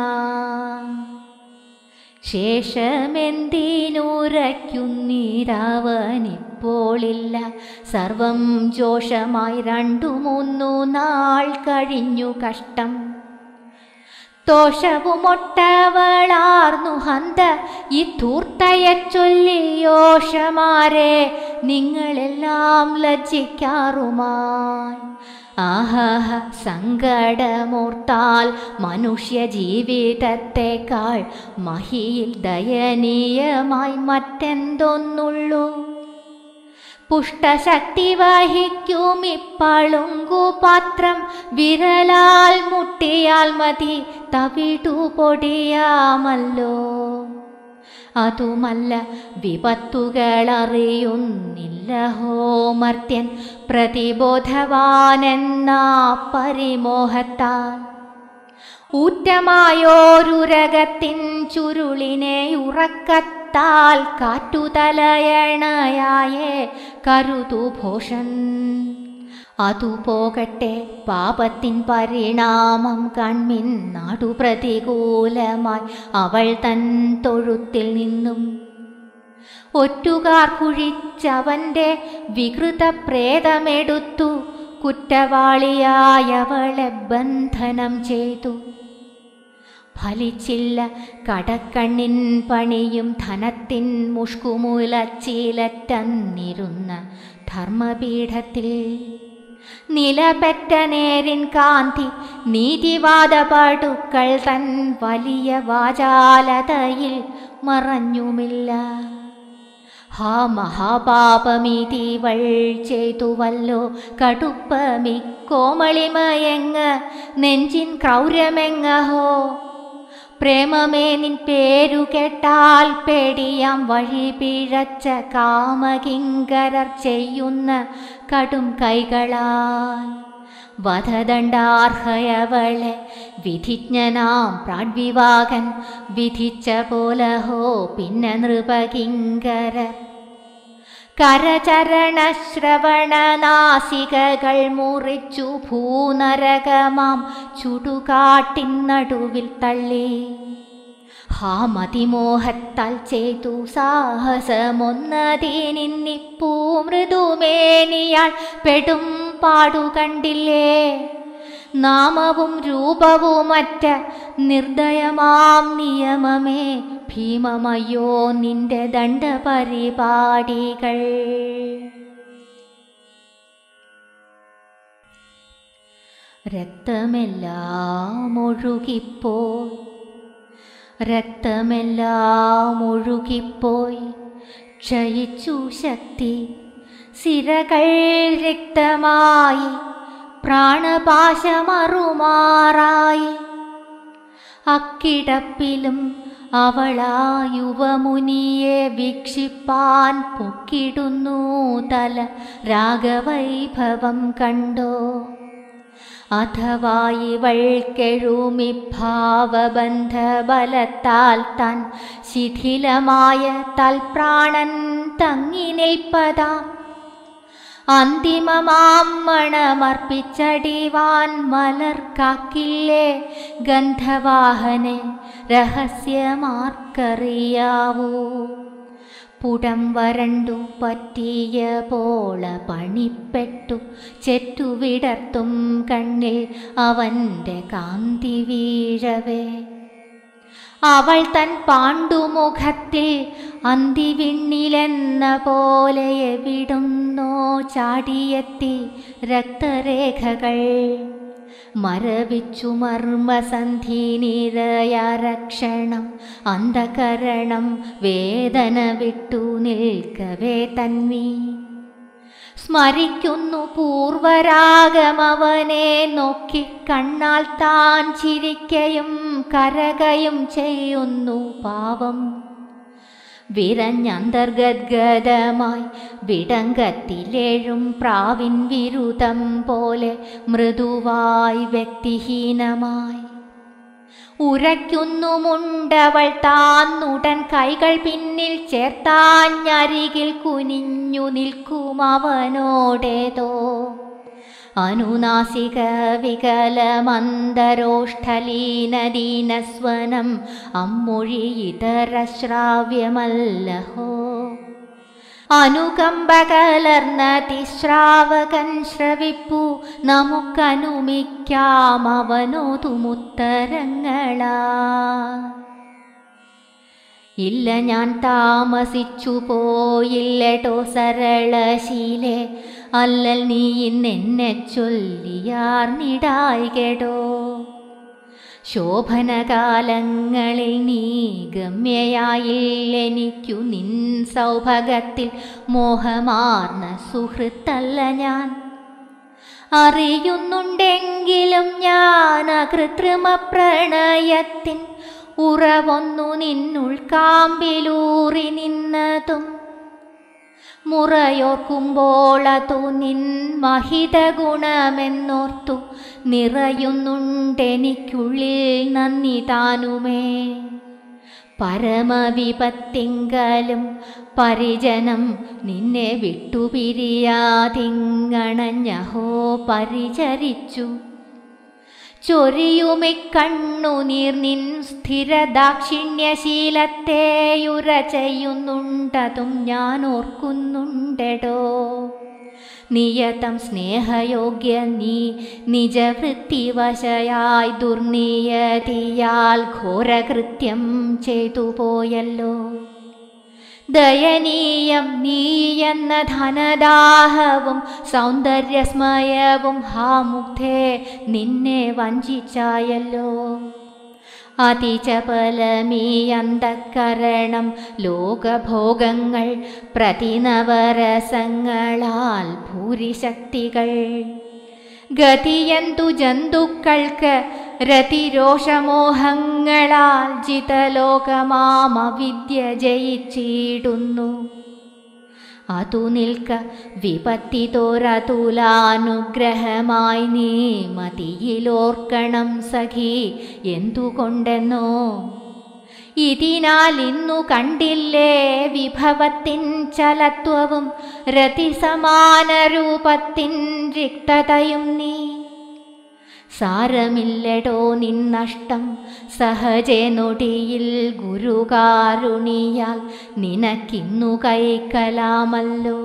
ശേഷമെന്തിനുരയ്ക്കുന്നീരാവനിപ്പോളില്ല സർവം ജോഷമായി രണ്ടു മൂന്നു നാൾ കഴിഞ്ഞു കഷ്ടം ദോഷവുമൊട്ടവളാർന്നു ഹന്ത ഈ ധൂർത്തയെ ചൊല്ലിയോഷമാരെ നിങ്ങളെല്ലാം ലജ്ജിക്കാറുമായി ആഹഹ സങ്കടമോർത്താൽ മനുഷ്യ ജീവിതത്തെക്കാൾ മഹിയിൽ ദയനീയമായി മറ്റെന്തൊന്നുള്ളൂ പുഷ്ടശക്തി വഹിക്കും ഇപ്പളുങ്കുപാത്രം വിരലാൽ മുട്ടിയാൽ മതി തവിടു പൊടിയാമല്ലോ അതുമല്ല വിപത്തുകളറിയുന്നില്ല ഹോമർത്യൻ പ്രതിബോധവാനെന്നാ പരിമോഹത്താൽ ഊറ്റമായോരുരകത്തിൻ ചുരുളിനെ ഉറക്കത്താൽ കാറ്റുതലയണയായേ കരുതു ഭോഷൻ അതുപോകട്ടെ പാപത്തിൻ പരിണാമം കൺമിൻ നാടു പ്രതികൂലമായി അവൾ തൻ തൊഴുത്തിൽ നിന്നും ഒറ്റുകാർ കുഴിച്ചവന്റെ വികൃത പ്രേതമെടുത്തു കുറ്റവാളിയായവളെ ബന്ധനം ചെയ്തു ഫലിച്ചില്ല കടക്കണ്ണിൻ പണിയും ധനത്തിൻ മുഷ്കുമുലച്ചീലറ്റന്നിരുന്ന ധർമ്മപീഠത്തിൽ നിലപെറ്റ നേരിൻ കാന്തി നീതിവാദ പടുക്കൾ തൻ വലിയ വാചാലതയിൽ മറഞ്ഞുമില്ല ഹാ മഹാപാപമിതിവൾ ചെയ്തുവല്ലോ കടുപ്പമിക്കോമളിമയെങ്ങ് നെഞ്ചിൻ ക്രൗര്യമെങ്ങഹോ പ്രേമമേ നിൻ പേരു കേട്ടാൽ പേടിയാം വഴി പിഴച്ച കാമകിങ്കരർ ചെയ്യുന്ന കടും കൈകളാൽ വധദണ്ഡാർഹയവളെ വിധിജ്ഞനാം പ്രാഡ്വിവാകൻ വിധിച്ച പോലഹോ പിന്നെ നൃപകിങ്കരർ കരചരണശ്രവണനാസികകൾ മുറിച്ചു ഭൂനരകമാം ചുടുകാട്ടിൻ നടുവിൽ തള്ളി ഹാ മതിമോഹത്താൽ ചെയ്തു സാഹസമൊന്നതീനിന്നിപ്പൂ മൃദുമേനിയാൾ പെടും പാടു കണ്ടില്ലേ നാമവും രൂപവുമറ്റ നിർദ്ദയമാം നിയമമേ ഭീമമയോ നിന്റെ ദണ്ഡപരിപാടികൾ രക്തമെല്ലാം ഒഴുകിപ്പോയി രക്തമെല്ലാം ഒഴുകിപ്പോയി ക്ഷയിച്ചു ശക്തി സിരകൾ രക്തമായി പ്രാണപാശമറുമാറായി അക്കിടപ്പിലും അവളാ യുവമുനിയെ വീക്ഷിപ്പാൻ പൊക്കിടുന്നു തല രാഗവൈഭവം കണ്ടോ അഥവാ ഇവൾക്കെഴുമി ഭാവബന്ധബലത്താൽ താൻ ശിഥിലമായ തൽപ്രാണൻ തങ്ങി നിൽപ്പതാം അന്തിമമാം മണമർപ്പിച്ചടിവാൻ മലർക്കാക്കില്ലേ ഗന്ധവാഹനെ രഹസ്യമാർക്കറിയാവൂ പുടം വരണ്ടു പറ്റിയ പോള പണിപ്പെട്ടു ചെറ്റുവിടർത്തും കണ്ണിൽ അവൻ്റെ കാന്തി വീഴവേ അവൾ തൻ പാണ്ഡുമുഖത്തിൽ അന്തിവിണ്ണിലെന്ന പോലെ എവിടുന്നോ ചാടിയെത്തി രക്തരേഖകൾ മരവിച്ചു മർമ്മസന്ധിനിരയാരക്ഷണം അന്ധകരണം വേദന വിട്ടു നിൽക്കവേ തന്മീ സ്മരിക്കുന്നു പൂർവരാഗമവനെ നോക്കി കണ്ണാൽ താൻ ചിരിക്കയും കരകയും ചെയ്യുന്നു പാവം വിരഞ്ഞന്തർഗദ്ഗതമായി വിടങ്കത്തിലേഴും പ്രാവിൻ വിരുദം പോലെ മൃദുവായി വ്യക്തിഹീനമായി ഉരയ്ക്കുന്നുമുണ്ടവൾ താന്നുടൻ കൈകൾ പിന്നിൽ ചേർത്താഞ്ഞരികിൽ കുനിഞ്ഞു നിൽക്കും അവനോടേതോ അനുനാസിക വികലമന്തരോഷ്ഠലീനദീനസ്വനം അമ്മൊഴി ഇതര ശ്രാവ്യമല്ലഹോ അനുകമ്പ കലർന്ന തിശ്രാവകൻ ശ്രവിപ്പു നമുക്കനുമിക്കാം അവനോതുമുത്തരങ്ങളാ ഇല്ല ഞാൻ താമസിച്ചു പോയില്ലട്ടോ സരളശീലെ അല്ലൽ നീ ഇന്നെന്നെ ചൊല്ലിയാർന്നിടായികടോ ശോഭനകാലങ്ങളിൽ നീ ഗമ്യയായില്ലെനിക്കു നിൻ സൗഭഗത്തിൽ മോഹമാർന്ന സുഹൃത്തല്ല ഞാൻ അറിയുന്നുണ്ടെങ്കിലും ഞാൻ അകൃത്രിമ പ്രണയത്തിൻ ഉറവൊന്നു നിന്നുൾക്കാമ്പിലൂറി നിന്നതും മുറയോർക്കുമ്പോൾ അതു നിൻ മഹിത ഗുണമെന്നോർത്തു നിറയുന്നുണ്ടെനിക്കുള്ളിൽ നന്ദി താനുമേ പരമവിപത്തിങ്കലും പരിജനം നിന്നെ വിട്ടുപിരിയാതിങ്ങണഞ്ഞഹോ പരിചരിച്ചു ചൊരിയുമിക്കണ്ണുനീർ നിൻ സ്ഥിരദാക്ഷിണ്യശീലത്തെയുര ചെയ്യുന്നുണ്ടതും ഞാൻ ഓർക്കുന്നുണ്ടെടോ നിയതം സ്നേഹയോഗ്യ നീ നിജവൃത്തിവശയായി ദുർനിയതിയാൽ ഘോരകൃത്യം ചെയ്തു പോയല്ലോ ദയനീയം നീ എന്ന ധനദാഹവും സൗന്ദര്യസ്മയവും ഹാ മുഗ്ധേ നിന്നെ വഞ്ചിച്ചായല്ലോ അതിചപലമീ അന്തക്കരണം ലോകഭോഗങ്ങൾ പ്രതിനവരസങ്ങളാൽ ഭൂരിശക്തികൾ ഗതിയന്തു ജന്തുക്കൾക്ക് രതിരോഷമോഹങ്ങളാൽ ജിതലോകമാം അവിദ്യ ജയിച്ചിടുന്നു അതു നിൽക്ക വിപത്തിതോരതുലാനുഗ്രഹമായി നീ മതിയിലോർക്കണം സഖി എന്തുകൊണ്ടെന്നോ ഇതിനാൽ ഇന്നു കണ്ടില്ലേ വിഭവത്തിൻ ചലത്വവും രതിസമാനരൂപത്തിൻ റിക്തതയും നീ സാരമില്ലടോ നിന്നഷ്ടം സഹജേ നൊടിയിൽ ഗുരുകാരുണിയാൽ നിനക്കിന്നു കൈക്കലാമല്ലോ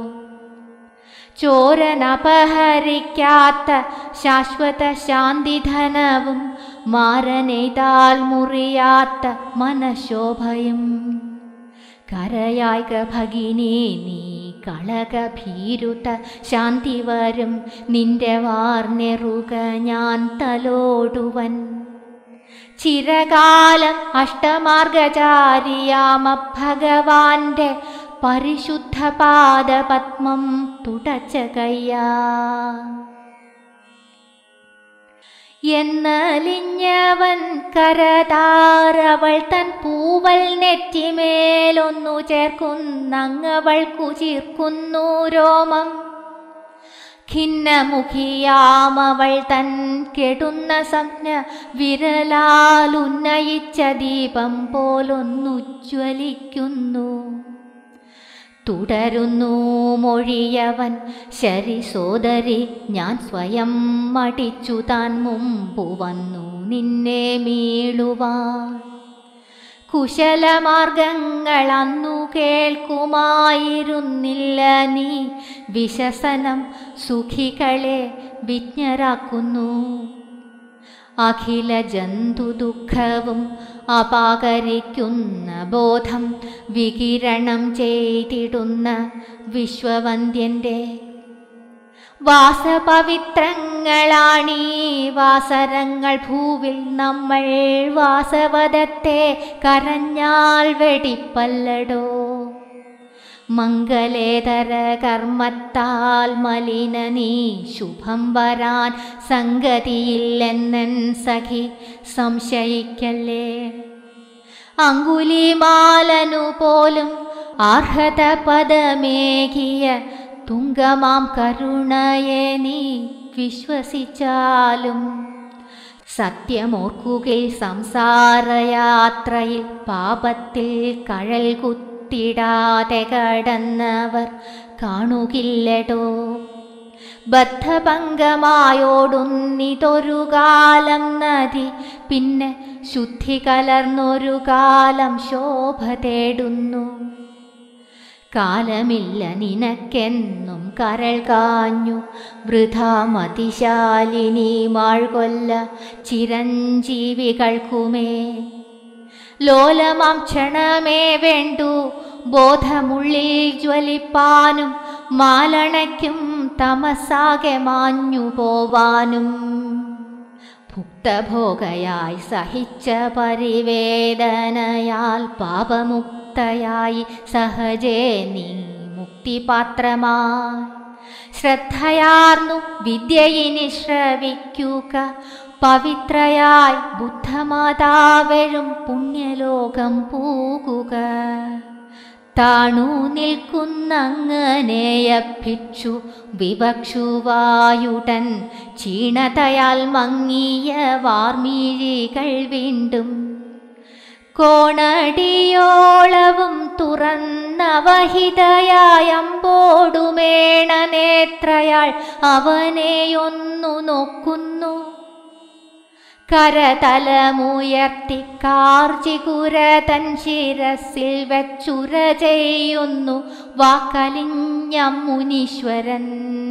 ചോരനപഹരിക്കാത്ത ശാശ്വത ശാന്തിധനവും മാരനെയ്താൽ മുറിയാത്ത മനശോഭയും കരയായിക ഭഗിനി നീ കളകഭീരുത ശാന്തി വരും നിന്റെ വാർന്നെറുക ഞാൻ തലോടുവൻ ചിരകാലം അഷ്ടമാർഗചാരിയാമ ഭഗവാന്റെ പരിശുദ്ധ പാദപത്മം തുടച്ച കയ്യാ എന്നലിഞ്ഞവൻ കരതാറവൾ തൻ പൂവൽ നെറ്റിമേലൊന്നു ചേർക്കുന്നങ്ങവൾക്കു ചീർക്കുന്നു രോമം ഖിന്നമുഖിയാമവൾ തൻ കെടുന്ന സംജ്ഞ വിരലാലുന്നയിച്ച ദീപം പോലൊന്നുജ്വലിക്കുന്നു തുടരുന്നു മൊഴിയവൻ ശരി സോദരി ഞാൻ സ്വയം മടിച്ചു താൻ മുമ്പു വന്നു നിന്നെ മീളുവാൻ കുശലമാർഗങ്ങൾ അന്നു കേൾക്കുമായിരുന്നില്ല നീ വിശസനം സുഖികളെ വിജ്ഞരാക്കുന്നു അഖില ജന്തു ദുഃഖവും അപാകരിക്കുന്ന ബോധം വികിരണം ചെയ്തിടുന്ന വിശ്വവന്ദ്യൻ്റെ വാസപവിത്രങ്ങളാണീ വാസരങ്ങൾ ഭൂവിൽ നമ്മൾ വാസവദത്തെ കരഞ്ഞാൽ വെടിപ്പല്ലടോ മംഗലേതര കർമ്മത്താൽ മലിന നീ ശുഭം വരാൻ സംഗതിയില്ലെന്നൻ സഖി സംശയിക്കല്ലേ അങ്കുലിമാലനു പോലും അർഹത പദമേകിയ തുങ്കമാം കരുണയെ നീ വിശ്വസിച്ചാലും സത്യമോർക്കുകയിൽ സംസാരയാത്രയിൽ പാപത്തിൽ കഴൽ കുത്തിടാതെ കടന്നവർ കാണുകില്ലടോ ബദ്ധഭംഗമായോടുന്നിതൊരു കാലം നദി പിന്നെ ശുദ്ധി കലർന്നൊരു കാലം ശോഭ തേടുന്നു കാലമില്ല നിനക്കെന്നും കരൾ കാഞ്ഞു വൃഥാ മതിശാലിനി മാഴ്കൊല്ല ചിരഞ്ജീവികൾക്കുമേ ലോലമാം ക്ഷണമേ വേണ്ടു ബോധമുള്ളിൽ ജ്വലിപ്പാനും മാലണയ്ക്കും തമസാകെ മാഞ്ഞു പോവാനും ഭുക്തഭോഗയായി സഹിച്ച പരിവേദനയാൽ പാപമുക്തയായി സഹജേ നീ മുക്തിപാത്രമായി ശ്രദ്ധയാർന്നു വിദ്യയിനി ശ്രവിക്കുക പവിത്രയായി ബുദ്ധമാതാവഴും പുണ്യലോകം പൂകുക താണു നിൽക്കുന്നങ്ങനെയഭിക്ഷു വിവക്ഷുവായുടൻ ക്ഷീണതയാൽ മങ്ങിയ വാർമീഴികൾ വീണ്ടും കോണടിയോളവും തുറന്നവഹിതയായമ്പോടുമേണ നേത്രയാൾ അവനെയൊന്നു നോക്കുന്നു കരതലമുയർത്തി കാർജികുര തൻ ശിരസിൽ വെച്ചുര ചെയ്യുന്നു വാക്കലിഞ്ഞ മുനീശ്വരൻ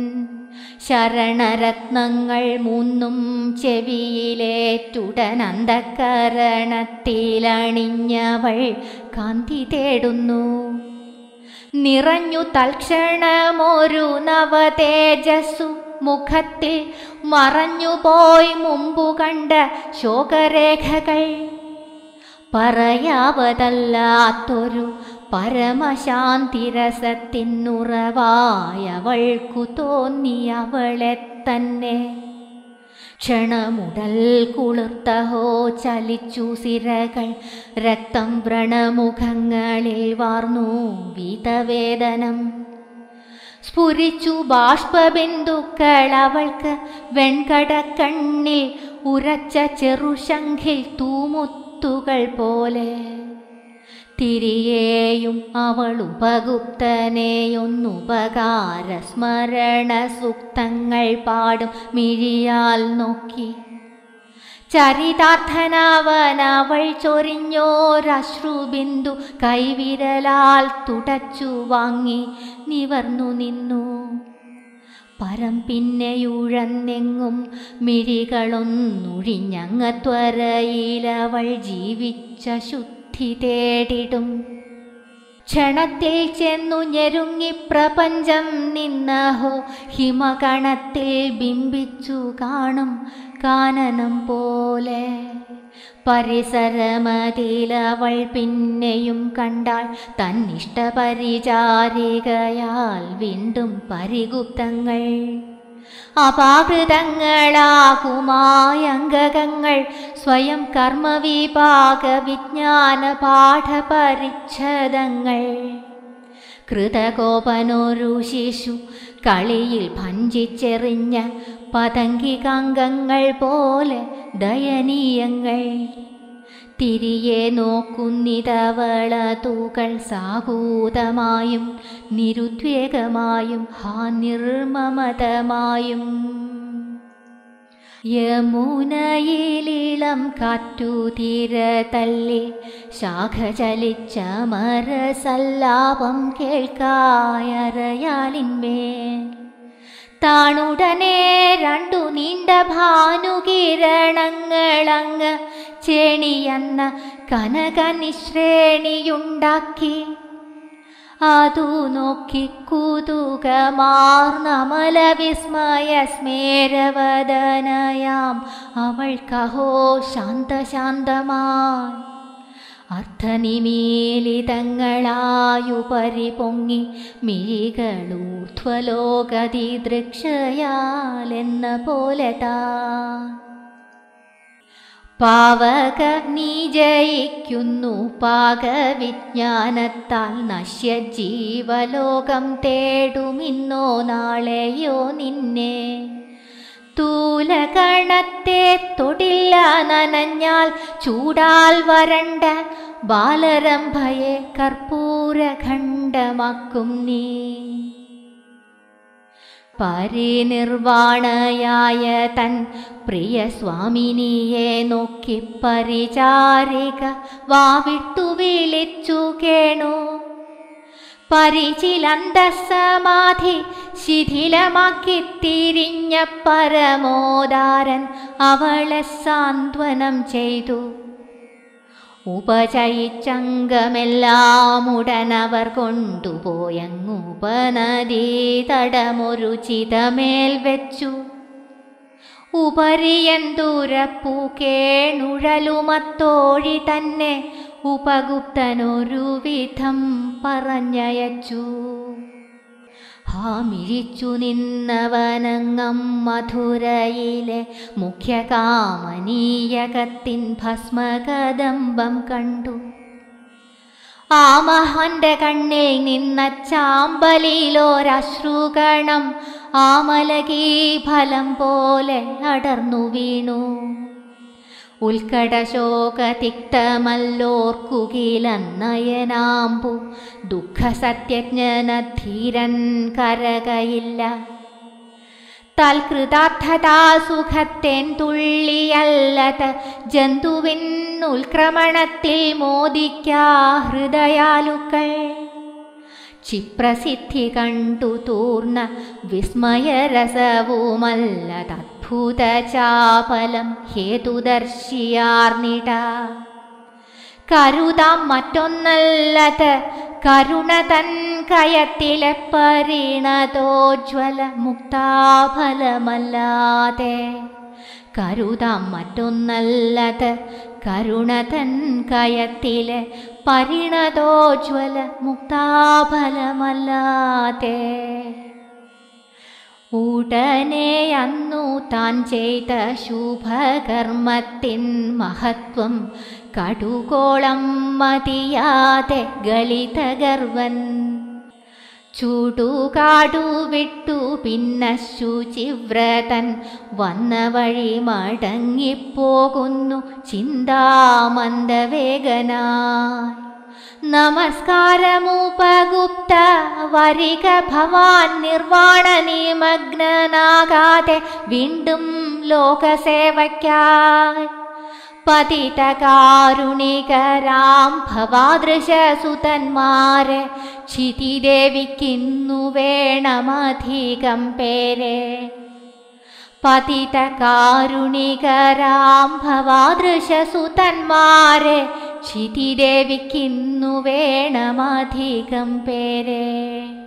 ശരണരത്നങ്ങൾ മൂന്നും ചെവിയിലേറ്റുടനന്തക്കരണത്തിലണിഞ്ഞവൾ കാന്തി തേടുന്നു നിറഞ്ഞു തൽക്ഷണമൊരു നവതേജസ്സു മുഖത്തിൽ മറഞ്ഞുപോയി മുമ്പു കണ്ട ശോകരേഖകൾ പറയാവതല്ലാത്തൊരു പരമശാന്തിരസത്തിനുറവായവൾക്കു തോന്നി അവളെ തന്നെ ക്ഷണമുടൽ കുളിർത്തഹോ ചലിച്ചു സിരകൾ രക്തം വ്രണമുഖങ്ങളിൽ വാർന്നു വീതവേദനം സ്ഫുരിച്ചു ബാഷ്പബിന്ദുക്കൾ അവൾക്ക് വെൺകടക്കണ്ണിൽ ഉരച്ച ചെറുശംഖിൽ തൂമുത്തുകൾ പോലെ തിരിയേയും അവൾ ഉപഗുപ്തനെയൊന്നുപകാര സ്മരണ സൂക്തങ്ങൾ പാടും മിഴിയാൽ നോക്കി ചരിതാർത്ഥനവനവൾ ചൊരിഞ്ഞോരശ്രുബിന്ദു കൈവിരലാൽ തുടച്ചു വാങ്ങി നിവർന്നു നിന്നു പരം പിന്നെയുഴന്നെങ്ങും മിഴികളൊന്നുഴിഞ്ഞങ്ങത്വരയിലവൾ ജീവിച്ച ശുദ്ധി തേടിടും ക്ഷണത്തിൽ ചെന്നു ഞെരുങ്ങി പ്രപഞ്ചം നിന്നഹോ ഹിമകണത്തിൽ ബിംബിച്ചു കാണും കാനനം പോലെ പരിസരമതിലവൾ പിന്നെയും കണ്ടാൾ തന്നിഷ്ടപരിചാരികയാൽ വീണ്ടും പരിഗുപ്തങ്ങൾ അപാകൃതങ്ങളാകുമായംഗകങ്ങൾ സ്വയം കർമ്മവിഭാഗ വിജ്ഞാന പാഠപരിച്ഛദങ്ങൾ കൃതകോപനൊരു ശിശു കളിയിൽ ഭഞ്ചിച്ചെറിഞ്ഞ പതങ്കികാംഗങ്ങൾ പോലെ ദയനീയങ്ങൾ തിരിയെ നോക്കുന്നിതവള തൂകൾ സാഹൂതമായും നിരുദ്വേഗമായും ഹാ നിർമ്മമതമായും യമുനയിലിളം കാറ്റുതീര തല്ലി ശാഖ ചലിച്ച മരസല്ലാപം കേൾക്കായറയാലിന്മേൽ താണുടനെ രണ്ടു നീണ്ട ഭാനുകിരണങ്ങളങ്ങ് ചേണിയെന്ന കനകനിശ്രേണിയുണ്ടാക്കി അതു നോക്കി കുതുകമാർന്നമല വിസ്മയ സ്മേരവദനയാം അവൾക്കഹോ ശാന്തശാന്തമായി അർത്ഥനിമീലിതങ്ങളായുപരി പൊങ്ങി മിഴികളൂർധ്വലോകതി ദൃക്ഷയാലെന്ന പോലെ താ പാവക നീ ജയിക്കുന്നു പാകവിജ്ഞാനത്താൽ നശ്യ ജീവലോകം തേടുമിന്നോ നാളെയോ നിന്നെ തൂലകണത്തെ തൊടില്ല നനഞ്ഞാൽ ചൂടാൽ വരണ്ട ബാലരംഭയെ കർപ്പൂരഖണ്ഡമാക്കും നീ പരിനിർവാണയായ തൻ പ്രിയ സ്വാമിനിയെ നോക്കി പരിചാരിക വാവിട്ടു വിളിച്ചു കേണു പരിചിലന്തസമാധി ശിഥിലമാക്കി തിരിഞ്ഞ പരമോദാരൻ അവളെ സാന്ത്വനം ചെയ്തു ഉപചയിച്ചങ്കമെല്ലാം ഉടനവർ കൊണ്ടുപോയങ്ങുപനദീ തടമൊരു ചിതമേൽ വെച്ചു ഉപരിയന്തൂരപ്പൂ കേണുഴലുമത്തോഴി തന്നെ ഉപഗുപ്തനൊരു വിധം പറഞ്ഞയച്ചു ഹാമിഴിച്ചു നിന്നവനങ്ങം മധുരയിലെ മുഖ്യകാമനീയകത്തിൻ ഭസ്മകദംബം കണ്ടു ആ മഹന്റെ കണ്ണിൽ നിന്ന ചാമ്പലിലോരശ്രുകണം ആമലകീ ഫലം പോലെ അടർന്നു വീണു ഉത്കടശോകതിക്തമല്ലോർക്കുകിലന്നയനാമ്പു ദുഃഖസത്യജ്ഞനധീരൻ കരകയില്ല തൽകൃതാർത്ഥതാ സുഖത്തേൻ തുള്ളിയല്ലത് ജന്തുവിൻ ഉൽക്രമണത്തിൽ മോദിക്കാ ഹൃദയാലുക്കൾ ക്ഷിപ്രസിദ്ധി കണ്ടു തൂർന്ന വിസ്മയരസവുമല്ലതദ്ഭുത ചാപലം ഹേതുദർശിയാർന്നിട കരുതാം മറ്റൊന്നല്ലത് കരുണ തൻ കയത്തിലെ പരിണതോജ്വല മുക്താഫലമല്ലാതെ കരുതാം മറ്റൊന്നല്ലത് കരുണ തൻ കയത്തിലെ പരിണതോജ്വല മുക്താഫലമല്ലാതെ ഉടനെ അന്നു താൻ ചെയ്ത ശുഭകർമ്മത്തിൻ മഹത്വം കടുകോളം മതിയാതെ ഗളിതഗർവൻ ചൂടുകാടു വിട്ടു പിന്ന ശുചിവ്രതൻ വന്ന വഴി മടങ്ങിപ്പോകുന്നു ചിന്താമന്ദവേഗനായി നമസ്കാരമുപഗുപ്ത വരിക ഭവാൻ നിർവാണ നിമഗ്നനാകാതെ വീണ്ടും ലോകസേവയ്ക്കായി പതിതകാരുണികരാം ഭവാദൃശസുതന്മാരെ ക്ഷിതിദേവിക്കിന്നു വേണമധികം പേരെ പതിതകാരുണികരാം ഭവാദൃശസുതന്മാരെ ക്ഷിതിദേവിക്കിന്നു വേണമധികം പേരെ